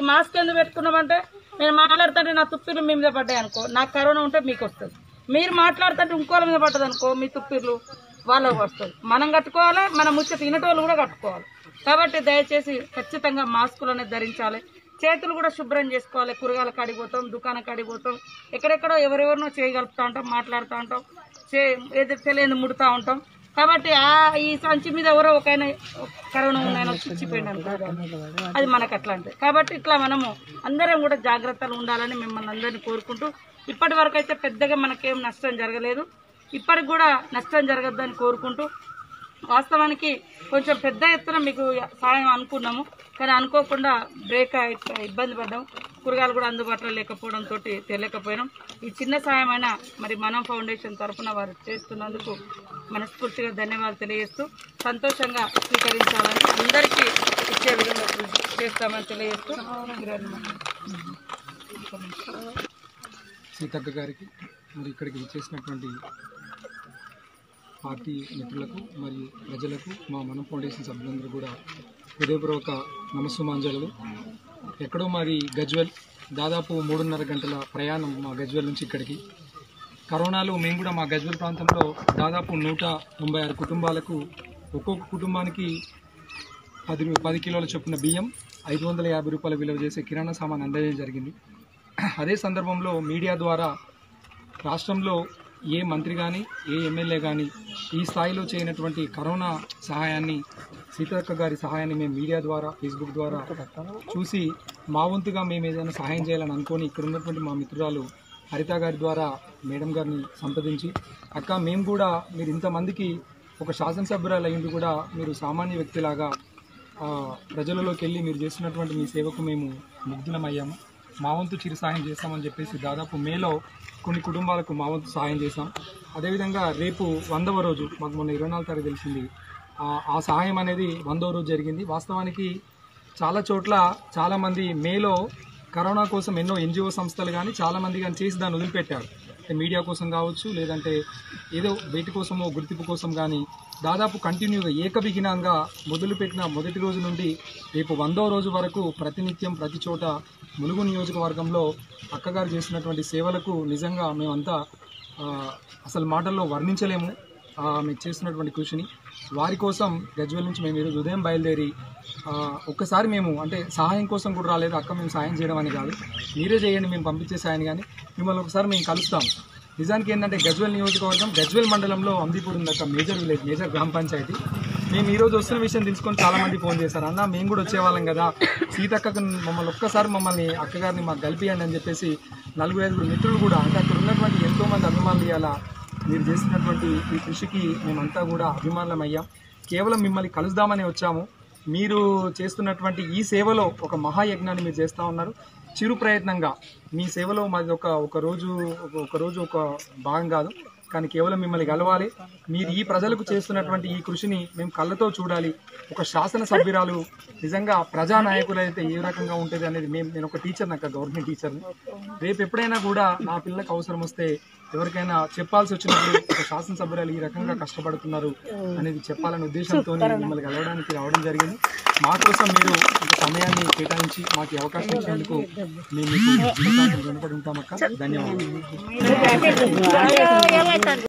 mask ఎందుకు పెట్టుకున్నామంటే నేను మాట్లాడుతుంటే నా తుప్పిర్లు మీ మీద పడ్డాయి అనుకో నాకు కరోనా ఉంటే మీకు వస్తుంది మీరు మాట్లాడుతుంటే ఇంకోళ్ళ మీద పడ్డది అనుకో మీ తుప్పిర్లు వాళ్ళకి వస్తుంది మనం కట్టుకోవాలి మన ముచ్చట తినటోళ్ళు కూడా కట్టుకోవాలి కాబట్టి దయచేసి ఖచ్చితంగా మాస్కులు అనేది ధరించాలి చేతులు కూడా శుభ్రం చేసుకోవాలి కూరగాయల కాడికి పోతాం దుకాణం కాడికి పోతాం ఎక్కడెక్కడో ఎవరెవరినో చేయగలుపుతా ఉంటాం మాట్లాడుతూ ఉంటాం చే ఏదో తెలియదు ముడుతూ ఉంటాం కాబట్టి ఆ ఈ సంచి మీద ఎవరో ఒక ఆయన కరోనా ఉన్నాయని చిచ్చిపోయింది అనుకో అది మనకు అట్లాంటిది కాబట్టి ఇట్లా మనము అందరం కూడా జాగ్రత్తలు ఉండాలని మిమ్మల్ని అందరినీ కోరుకుంటూ ఇప్పటి వరకు అయితే పెద్దగా మనకేం నష్టం జరగలేదు ఇప్పటికి కూడా నష్టం జరగద్దని కోరుకుంటూ వాస్తవానికి కొంచెం పెద్ద ఎత్తున మీకు సాయం అనుకున్నాము కానీ అనుకోకుండా బ్రేక్ అయి ఇబ్బంది పడ్డాం కూరగాయలు కూడా అందుబాటులో లేకపోవడంతో తెలియకపోయినాం ఈ చిన్న సాయం అయినా మరి మనం ఫౌండేషన్ తరఫున వారు చేస్తున్నందుకు మనస్ఫూర్తిగా ధన్యవాదాలు తెలియజేస్తూ సంతోషంగా స్వీకరించాలని అందరికీ ఇచ్చే విధంగా కృషి చేస్తామని తెలియజేస్తూ సీతక్క గారికి మరి ఇక్కడికి విచ్చేసినటువంటి పార్టీ మిత్రులకు మరియు ప్రజలకు మా మనం ఫౌండేషన్ సభ్యులందరూ కూడా హృదయపూర్వక నమస్సుమాంజలు ఎక్కడో మాది గజ్వెల్ దాదాపు మూడున్నర గంటల ప్రయాణం మా గజ్వెల్ నుంచి ఇక్కడికి కరోనాలో మేము కూడా మా గజ్వెల్ ప్రాంతంలో దాదాపు నూట తొంభై ఆరు కుటుంబాలకు ఒక్కొక్క కుటుంబానికి పది పది కిలోల చొప్పున బియ్యం ఐదు వందల యాభై రూపాయల విలువ చేసే కిరాణా సామాన్ అందజేయడం జరిగింది అదే సందర్భంలో మీడియా ద్వారా రాష్ట్రంలో ఏ మంత్రి కానీ ఏ ఎమ్మెల్యే కానీ ఈ స్థాయిలో చేయనటువంటి కరోనా సహాయాన్ని సీతక్క గారి సహాయాన్ని మేము మీడియా ద్వారా ఫేస్బుక్ ద్వారా చూసి మా వంతుగా మేము ఏదైనా సహాయం చేయాలని అనుకొని ఇక్కడ ఉన్నటువంటి మా మిత్రురాలు హరిత గారి ద్వారా మేడం గారిని సంప్రదించి అక్క మేము కూడా మీరు ఇంతమందికి ఒక శాసనసభ్యురాలు అయ్యింది కూడా మీరు సామాన్య వ్యక్తిలాగా ఆ, ప్రజలలోకి వెళ్ళి మీరు చేస్తున్నటువంటి మీ సేవకు మేము ముగ్ధులమయ్యాము మా వంతు చిరు సహాయం చేస్తామని చెప్పేసి దాదాపు మేలో కొన్ని కుటుంబాలకు మా వంతు సహాయం చేశాం అదేవిధంగా రేపు వందవ రోజు మాకు మొన్న ఇరవై నాలుగు తారీఖు తెలిసింది ఆ- ఆ సహాయం అనేది వందవ రోజు జరిగింది వాస్తవానికి చాలా చోట్ల చాలామంది మేలో కరోనా కోసం ఎన్నో ఎన్జిఓ సంస్థలు కానీ చాలామంది కానీ చేసి దాన్ని వదిలిపెట్టారు అంటే మీడియా కోసం కావచ్చు లేదంటే ఏదో వేటి కోసమో గుర్తింపు కోసం కానీ దాదాపు కంటిన్యూగా ఏకబిగినంగా మొదలుపెట్టిన మొదటి రోజు నుండి రేపు వందో రోజు వరకు ప్రతినిత్యం ప్రతి చోట ములుగు నియోజకవర్గంలో అక్కగారు చేసినటువంటి సేవలకు నిజంగా మేమంతా ఆ, అసలు మాటల్లో వర్ణించలేము ఆ, మీకు చేస్తున్నటువంటి కృషిని వారి కోసం గజ్వెల్ నుంచి మేము ఈరోజు ఉదయం బయలుదేరి ఆ, ఒక్కసారి మేము అంటే సహాయం కోసం కూడా రాలేదు అక్క మేము సాయం చేయడం అని కాదు మీరే చేయండి మేము పంపించే సాయం కానీ మిమ్మల్ని ఒకసారి మేము కలుస్తాం నిజానికి ఏంటంటే గజ్వెల్ నియోజకవర్గం గజ్వెల్ మండలంలో అంబీపూర్ ఉంది అక్క మేజర్ విలేజ్ మేజర్ గ్రామ పంచాయతీ మేము ఈ రోజు వస్తున్న విషయం తెలుసుకొని చాలా మంది ఫోన్ చేశారు అన్న మేము కూడా వచ్చేవాళ్ళం కదా సీతక్కకు మమ్మల్ని ఒక్కసారి మమ్మల్ని అక్కగారిని మాకు కలిపియండి అని చెప్పేసి నలుగురు ఐదుగురు మిత్రులు కూడా అంటే అక్కడ ఉన్నటువంటి ఎంతో మంది అభిమానులు ఇవాళ మీరు చేసినటువంటి ఈ కృషికి మేమంతా కూడా అభిమానులం అయ్యాం కేవలం మిమ్మల్ని కలుద్దామని వచ్చాము మీరు చేస్తున్నటువంటి ఈ సేవలో ఒక మహాయజ్ఞాన్ని మీరు చేస్తూ ఉన్నారు చిరు ప్రయత్నంగా మీ సేవలో మాది ఒక ఒక రోజు ఒక- ఒక రోజు ఒక భాగం కాదు కానీ కేవలం మిమ్మల్ని కలవాలి మీరు ఈ ప్రజలకు చేస్తున్నటువంటి ఈ కృషిని మేము కళ్ళతో చూడాలి ఒక శాసన సభ్యురాలు నిజంగా ప్రజానాయకులు అయితే ఏ రకంగా ఉంటుంది అనేది మేము నేను ఒక టీచర్ నాకు గవర్నమెంట్ టీచర్ని రేపు ఎప్పుడైనా కూడా నా పిల్లలకు అవసరం వస్తే ఎవరికైనా చెప్పాల్సి వచ్చినప్పుడు ఒక శాసనసభ్యురాలు ఈ రకంగా కష్టపడుతున్నారు అనేది చెప్పాలనే ఉద్దేశంతో మిమ్మల్ని కలవడానికి రావడం జరిగింది మా కోసం మీరు ఇంత సమయాన్ని కేటాయించి మాకు ఈ అవకాశం ఇచ్చినందుకు మేము మీకు జీవితాంతం రుణపడి ఉంటామక్క ధన్యవాదాలు